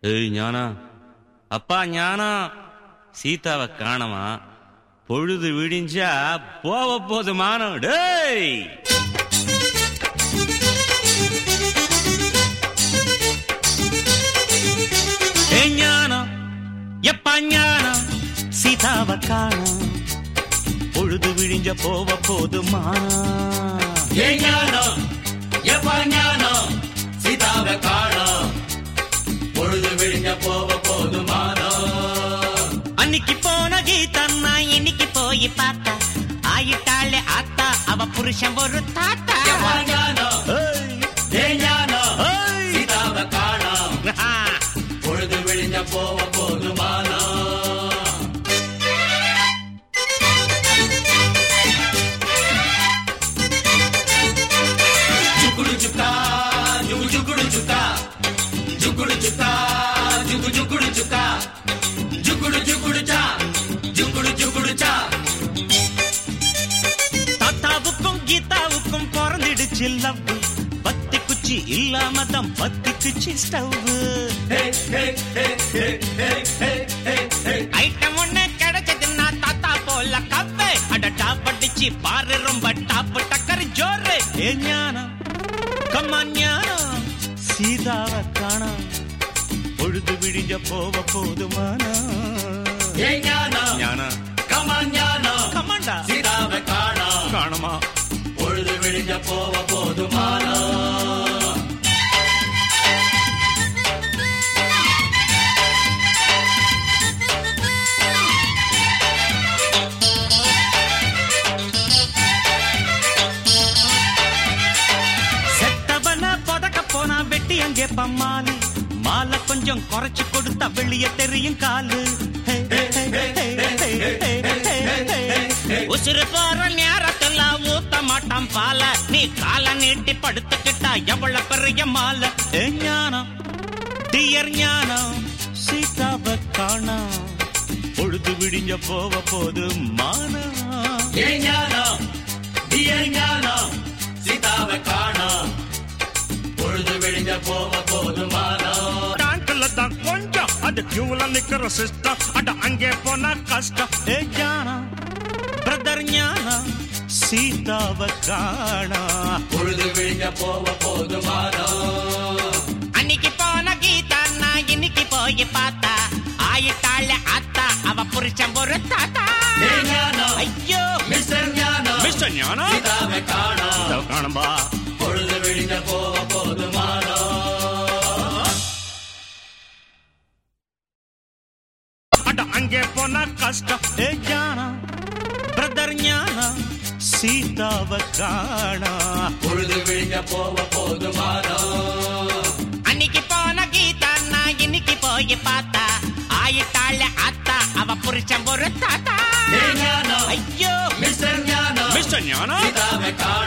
ஏய் ஞானா அப்பா ஞானா சீதாவை காணமா பொழுது விடிஞ்சா போவ போது மானம் டேய் ஏய் ஞானம் எப்பா ஞானம் சீதாவை காணோம் பொழுது விடிஞ்ச போவ போது மானம் ஏ ஞானம் எப்ப ஞானம் சீதாவை காணோம் பொழுது விழிஞ்ச போவ போதுமானோ அன்னைக்கு போன கீதன்னா இன்னைக்கு போய் பார்த்தா ஆயிட்டாளே ஆத்தா அவ புருஷன் ஒரு தாத்தா எப்ப ஞானம் ஏய், ஏ ஞானம் ஏய். சீதாவை காணோம் பொழுது விழிஞ்ச போவ போதுமானோ ஜுகுடு ஜுக்கா ஜுகு ஜுகுடு ஜுக்கா ஜுகுடு ஜுக்கா ஜுகு ஜுகுடு ஜுக்கா ஜுகுடு ஜுகுடு சா ஜுகுடு ஜுகுடு சா தாத்தாவுக்கும் கீதாவுக்கும் பிறந்திடுச்சு லவ் பத்தி குச்சி இல்லாம தான் பத்தி குச்சி ஸ்டவ் ஹே ஹே ஹே ஹே ஹே ஹே ஹே ஹே ஐட்டம் ஒண்ணு கிடைச்சதுன்னா தாத்தா போல கவ்வு அட டாப் அடிச்சு பாரு ரொம்ப டாப் டக்கர் ஜோரு ஏ ஞானம் கம்மா ஞானம் சீதாவை காணோம் பொழுது விடிஞ்ச போவ போது மானம் ஏ ஞானம் ஞானா கமன் ஞானம் கமாண்டா சீதாவை காணோம் காணமா பொழுது விழிஞ்ச போவ போதுமானோ செத்தவன புதக்க போனா வெட்டி அங்கே பம்மாலு மாலை கொஞ்சம் குறைச்சு கொடுத்தா வெளிய தெரியும் காலு ஹே, ஹே, ஹே, ஹே, ஹே, ஹே, ஹே, ஹே. உசுறு போற நேரத்துல ஊத்த மாட்டான் பால நீ கால நீட்டி படுத்துக்கிட்டா எவ்வளவு பெரிய மாலை ஏ ஞானம் டியர் ஞானம் சீதாவை காணோம் பொழுது விடிஞ்ச போவ போது மானம் ஏ ஞானம் டியர் ஞானம் சீதாவை காணோம் பொழுது விழிஞ்ச போவ போதுமானோ டாங்க்ல தான் கொஞ்சம் அது கியூல நிக்கிற சிஸ்டம் அட அங்கே போனா கஷ்டம் ஏ ஞானம் பிரதர் ஞானம் சீதாவை காணோம் பொழுது விழிஞ்ச போவ போதுமானோ அன்னைக்கு போன கீதா நான் இன்னைக்கு போய் பார்த்தா ஆயிட்டாள அத்தா அவ புருஷன் ஒரு தாத்தா ஏ ஞானம் ஐயோ மிஸ்டர் ஞானம் மிஸ்டர் ஞானம் சீதாவை காணோம் சீதாவை காணம்பா பொழுது விழிஞ்ச போவ போதுமானோ அட அங்கே போனா கஷ்டம் ஏ ஞானம் பிரதர் ஞானம் சீதாவை காணோம் பொழுது விழிஞ்ச போவ போதுமானோ அன்னைக்கு போன கீதா நான் இன்னைக்கு போய் பார்த்தா ஆயிட்டாள அத்தா அவ புருஷன் ஒரு தாத்தா ஏ ஞானம் ஐயோ மிஸ்டர் ஞானம் மிஸ்டர் ஞானம் சீதாவை காணோம்